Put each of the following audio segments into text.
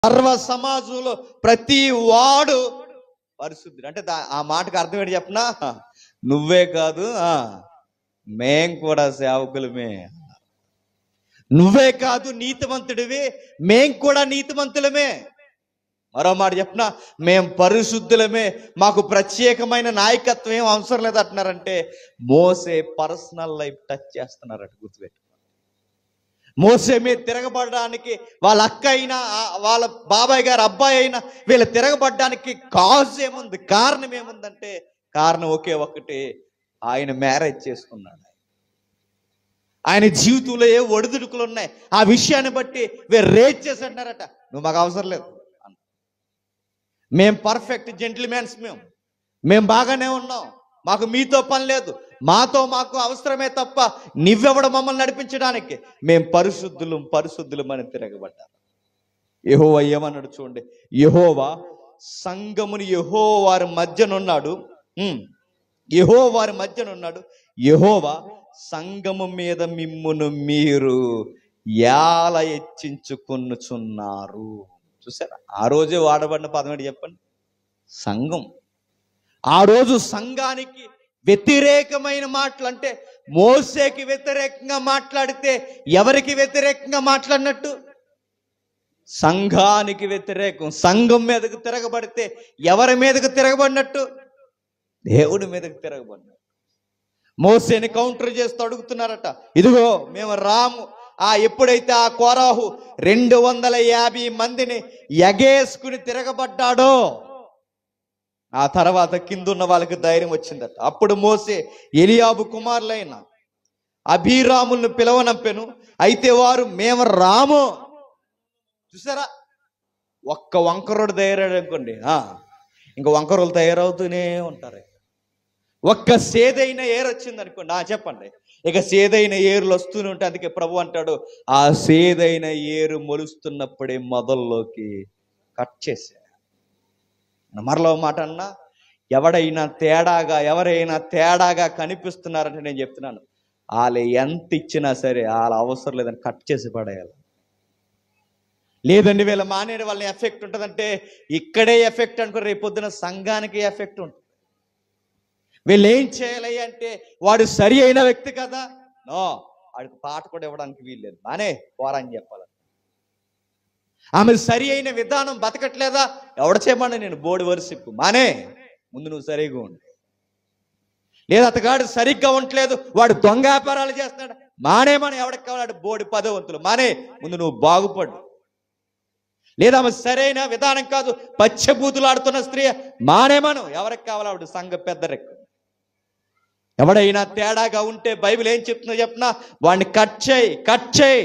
సర్వ సమాజంలో ప్రతి వాడు పరిశుద్ధుడు అంటే దా- ఆ మాటకు అర్థం ఏంటి చెప్పనా నువ్వే కాదు ఆ మేం కూడా సేవకులమే నువ్వే కాదు నీతిమంతుడివి మేం కూడా నీతిమంతులమే మరో మాట చెప్పనా మేం పరిశుద్ధులమే మాకు ప్రత్యేకమైన నాయకత్వం ఏం అవసరం లేదు అంటున్నారంటే మోసే పర్సనల్ లైఫ్ టచ్ చేస్తున్నారట గుర్తుపెట్టు మోసే మీద తిరగబడడానికి వాళ్ళ అక్క అయినా ఆ- వాళ్ళ బాబాయ్ గారు అబ్బాయి అయినా వీళ్ళు తిరగబడడానికి కాజ్ ఏముంది కారణం ఏముందంటే కారణం ఒకే ఒక్కటి ఆయన మ్యారేజ్ చేసుకున్నాడు ఆయన జీవితంలో ఏ ఒడిదుడుకులు ఉన్నాయి ఆ విషయాన్ని బట్టి వీరు రేట్ చేసి అంటారట నువ్వు మాకు అవసరం లేదు అన్న. మేం పర్ఫెక్ట్ జెంటిల్మెన్స్ మేము మేము బాగానే ఉన్నాం మాకు మీతో పని లేదు మాతో మాకు అవసరమే తప్ప నువ్వెవడ మమ్మల్ని నడిపించడానికి మేం పరిశుద్ధులు పరిశుద్ధులు అని తిరగబడ్డారు యహోవా ఏమన్నాడు చూడండి యహోవా సంగముని యహో వారి మధ్యనున్నాడు ఉమ్, యహో వారి మధ్యనున్నాడు యహోవా సంగము మీద మిమ్మును మీరు యాల హెచ్చించుకొనుచున్నారు చూసారా ఆ రోజే వాడబడిన పదం ఏంటి చెప్పండి సంఘం ఆ రోజు సంఘానికి వ్యతిరేకమైన మాటలు అంటే మోసేకి వ్యతిరేకంగా మాట్లాడితే ఎవరికి వ్యతిరేకంగా మాట్లాడినట్టు సంఘానికి వ్యతిరేకం సంఘం మీదకు తిరగబడితే ఎవరి మీదకు తిరగబడినట్టు దేవుడి మీదకు తిరగబడినట్టు మోసేని కౌంటర్ చేస్తూ అడుగుతున్నారట ఇదిగో మేము రాము ఆ ఎప్పుడైతే ఆ కోరాహు రెండు వందల యాభై మందిని ఎగేసుకుని తిరగబడ్డాడో ఆ తర్వాత కిందున్న వాళ్ళకి ధైర్యం వచ్చిందట అప్పుడు మోసే ఎలియాబు కుమారులైన అభిరాములను పిలవనంపెను అయితే వారు మేము రాము చూసారా ఒక్క వంకరోడు తయారాడు అనుకోండి ఆ, ఇంకా వంకరోలు తయారవుతూనే ఉంటారు ఒక్క సేదైన ఏరు వచ్చింది అనుకోండి ఆ చెప్పండి ఇక సేదైన ఏరులు వస్తూనే ఉంటే అందుకే ప్రభు అంటాడు ఆ సేదైన ఏరు మొలుస్తున్నప్పుడే మొదల్లోకి కట్ చేసే మరలో మాట అన్నా ఎవడైనా తేడాగా ఎవరైనా తేడాగా కనిపిస్తున్నారంటే నేను చెప్తున్నాను వాళ్ళు ఎంత ఇచ్చినా సరే వాళ్ళ అవసరం లేదని కట్ చేసి పడేయాలి లేదండి వీళ్ళ మానేడు వాళ్ళని ఎఫెక్ట్ ఉంటుందంటే ఇక్కడే ఎఫెక్ట్ అనుకో రేపు పొద్దున సంఘానికి ఎఫెక్ట్ ఉంటుంది వీళ్ళు ఏం చేయాలి అంటే వాడు సరి అయిన వ్యక్తి కదా నో వాడికి పాట కూడా ఇవ్వడానికి వీల్లేదు మానే పోరా అని చెప్పాలి ఆమె సరి అయిన విధానం బతకట్లేదా ఎవడ చేయమని నేను బోడి వరుసిప్పు మానే ముందు నువ్వు సరిగా ఉండు లేదా అతగాడు సరిగ్గా ఉండట్లేదు వాడు దొంగ వ్యాపారాలు చేస్తున్నాడు మానేమని ఎవడికి కావాడు బోడి పదవంతులు మానే ముందు నువ్వు బాగుపడు లేదా ఆమె సరైన విధానం కాదు పచ్చబూతులాడుతున్న స్త్రీ మానేమను ఎవరికి కావాలి ఆవిడ సంఘ పెద్దరెక్కు ఎవడైనా తేడాగా ఉంటే బైబిల్ ఏం చెప్తుందో చెప్పినా వాడిని కట్ చేయి కట్ చేయి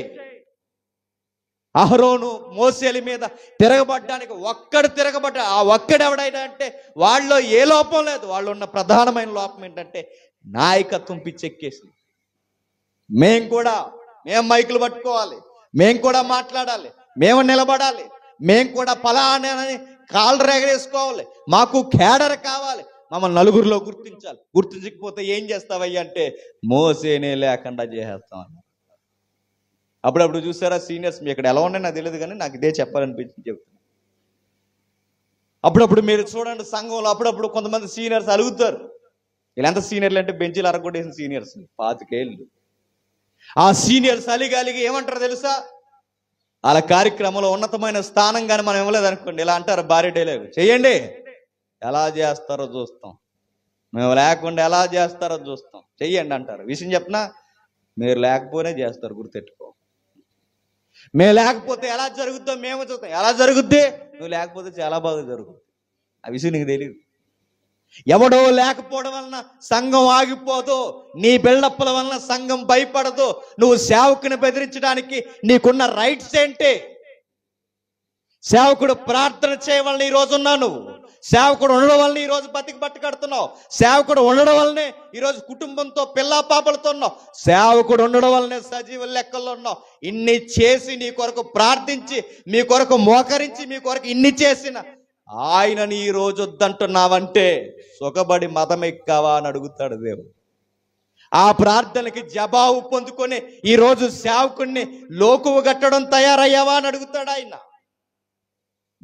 అహరోను మోసేలి మీద తిరగబడ్డానికి ఒక్కడు తిరగబడ్డా ఆ ఒక్కడు ఎవడైనా అంటే వాళ్ళలో ఏ లోపం లేదు వాళ్ళు ఉన్న ప్రధానమైన లోపం ఏంటంటే నాయకత్వం పిచ్చెక్కేసి మేం కూడా మేం మైకులు పట్టుకోవాలి మేం కూడా మాట్లాడాలి మేము నిలబడాలి మేం కూడా ఫలానని కాళ్ళు రెగరేసుకోవాలి మాకు కేడర్ కావాలి మమ్మల్ని నలుగురిలో గుర్తించాలి గుర్తించకపోతే ఏం చేస్తావయ్యా అంటే మోసేనే లేకుండా చేసేస్తాం అన్న అప్పుడప్పుడు చూసారా సీనియర్స్ మీ ఇక్కడ ఎలా ఉన్నాయి నాకు తెలియదు కానీ నాకు ఇదే చెప్పాలనిపించింది చెప్తున్నా అప్పుడప్పుడు మీరు చూడండి సంఘంలో అప్పుడప్పుడు కొంతమంది సీనియర్స్ అలుగుతారు వీళ్ళంతా సీనియర్లు అంటే బెంచీలు అరగొట్టేసిన సీనియర్స్ పాతికేళ్ళు ఆ సీనియర్స్ అలిగి అలిగి ఏమంటారు తెలుసా వాళ్ళ కార్యక్రమంలో ఉన్నతమైన స్థానం కానీ మనం ఇవ్వలేదు అనుకోండి ఇలా అంటారు భారీ డైలాగ్ చెయ్యండి ఎలా చేస్తారో చూస్తాం మేము లేకుండా ఎలా చేస్తారో చూస్తాం చెయ్యండి అంటారు విషయం చెప్పనా మీరు లేకపోతే చేస్తారు గుర్తెట్టుకో మేము లేకపోతే ఎలా జరుగుద్దో మేము చూస్తాం ఎలా జరుగుద్ది నువ్వు లేకపోతే చాలా బాగా జరుగుద్ది ఆ విషయం నీకు తెలియదు ఎవడో లేకపోవడం వలన సంఘం ఆగిపోదు నీ బిల్డప్పుల వలన సంఘం భయపడదు నువ్వు సేవకుని బెదిరించడానికి నీకున్న రైట్స్ ఏంటి సేవకుడు ప్రార్థన చేయవలన ఈ రోజు ఉన్నావు నువ్వు సేవకుడు ఉండడం వలన ఈ రోజు బతికి బట్టి కడుతున్నావు సేవకుడు ఉండడం వల్లనే ఈ రోజు కుటుంబంతో పిల్ల పాపలతో ఉన్నావు సేవకుడు ఉండడం వల్లనే సజీవ లెక్కల్లో ఉన్నావు ఇన్ని చేసి నీ కొరకు ప్రార్థించి మీ కొరకు మోకరించి మీ కొరకు ఇన్ని చేసిన ఆయనని ఈ రోజు వద్దంటున్నావంటే సుఖబడి మతం ఎక్కావా అని అడుగుతాడు దేవుడు ఆ ప్రార్థనకి జవాబు పొందుకొని ఈ రోజు సేవకుణ్ణి లోకువు కట్టడం తయారయ్యావా అని అడుగుతాడు ఆయన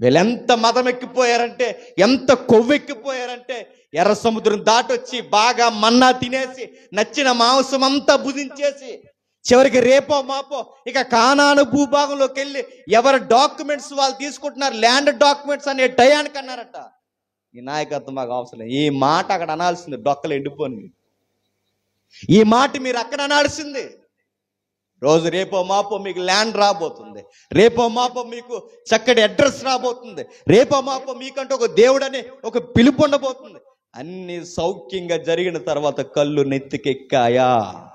వీళ్ళెంత మదం ఎక్కిపోయారంటే ఎంత కొవ్వెక్కిపోయారంటే ఎర్ర సముద్రం దాటొచ్చి బాగా మన్నా తినేసి నచ్చిన మాంసం అంతా భుజించేసి చివరికి రేపో మాపో ఇక కానాను భూభాగంలోకి వెళ్ళి ఎవరి డాక్యుమెంట్స్ వాళ్ళు తీసుకుంటున్నారు ల్యాండ్ డాక్యుమెంట్స్ అనే టయానికి అన్నారట ఈ నాయకత్వం మాకు అవసరం లేదు. ఈ మాట అక్కడ అనాల్సింది డొక్కలు ఎండిపోని మీరు. ఈ మాట మీరు అక్కడ అనాల్సింది రోజు రేపో మాపో మీకు ల్యాండ్ రాబోతుంది రేపో మాపో మీకు చక్కటి అడ్రస్ రాబోతుంది రేపో మాపో మీకంటూ ఒక దేవుడనే ఒక పిలుపు ఉండబోతుంది అన్ని సౌఖ్యంగా జరిగిన తర్వాత కళ్ళు నెత్తికెక్కాయా